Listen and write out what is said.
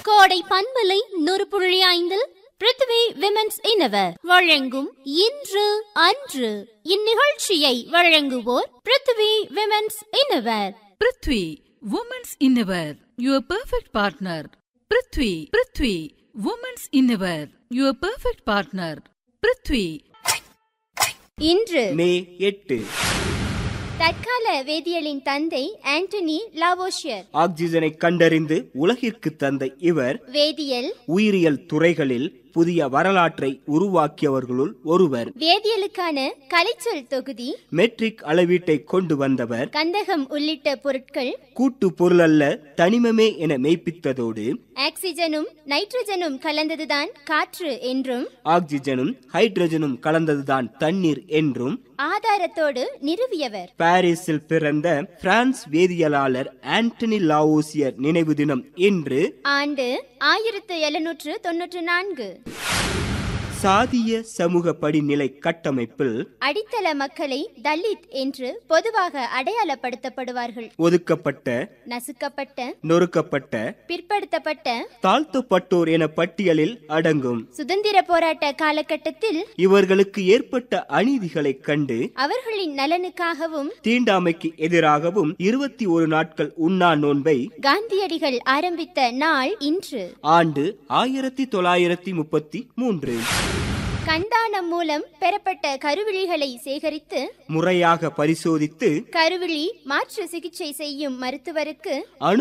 கோடை பண்பலை நூறு புள்ளி ஐந்தில் பிருத்வி விமென்ஸ் இனவர் வழங்கும் இன்று அன்று இந்நிகழ்ச்சியை வழங்குவோர் Prithvi women's innerwear Prithvi women's innerwear your perfect partner Prithvi Prithvi women's innerwear your perfect partner Prithvi இன்று மே எட்டு தற்கால வேதியியலின் தந்தை ஆண்டனி லாவோஷியர் ஆக்சிஜனை கண்டறிந்து உலகிற்கு தந்த இவர் வேதியியல் உயிரியல் துறைகளில் புதிய வரலாற்றை உருவாக்கியவர்களுள் ஒருவர் வேதியியலுக்கான கலைச்சொல் தொகுதி மெட்ரிக் அளவீட்டை கொண்டு வந்தவர் கந்தகம் உள்ளிட்ட பொருட்கள் கூட்டு பொருளல்ல தனிமமே என மெய்ப்பித்ததோடு ஆக்சிஜனும் நைட்ரஜனும் கலந்ததுதான் காற்று என்றும் ஆக்சிஜனும் ஹைட்ரஜனும் கலந்ததுதான் தண்ணீர் என்றும் ஆதாரத்தோடு நிறுவியவர் பாரிஸில் பிறந்த பிரான்ஸ் வேதியியலாளர் ஆண்டனி லாவோசியர் நினைவு தினம் இன்று ஆண்டு ஆயிரத்து எழுநூற்று தொன்னூற்று நான்கு சாதிய சமூக படிநிலை கட்டமைப்பில் அடித்தள மக்களை தலித் என்று பொதுவாக அடையாளப்படுத்தப்படுவார்கள் ஒதுக்கப்பட்ட நசுக்கப்பட்ட நொறுக்கப்பட்ட பிற்படுத்தப்பட்ட தாழ்த்தப்பட்டோர் என பட்டியலில் அடங்கும் சுதந்திர போராட்ட காலகட்டத்தில் இவர்களுக்கு ஏற்பட்ட அநீதிகளைக் கண்டு அவர்களின் நலனுக்காகவும் தீண்டாமைக்கு எதிராகவும் இருபத்தி ஒரு நாட்கள் உண்ணா நோன்பை காந்தியடிகள் ஆரம்பித்த நாள் இன்று ஆண்டு ஆயிரத்தி தொள்ளாயிரத்தி முப்பத்தி மூன்று கண்தானம் மூலம் பெறப்பட்ட கருவிழிகளை சேகரித்து முறையாக பரிசோதித்து கருவிழி மாற்று சிகிச்சை செய்யும் மருத்துவருக்கு அணு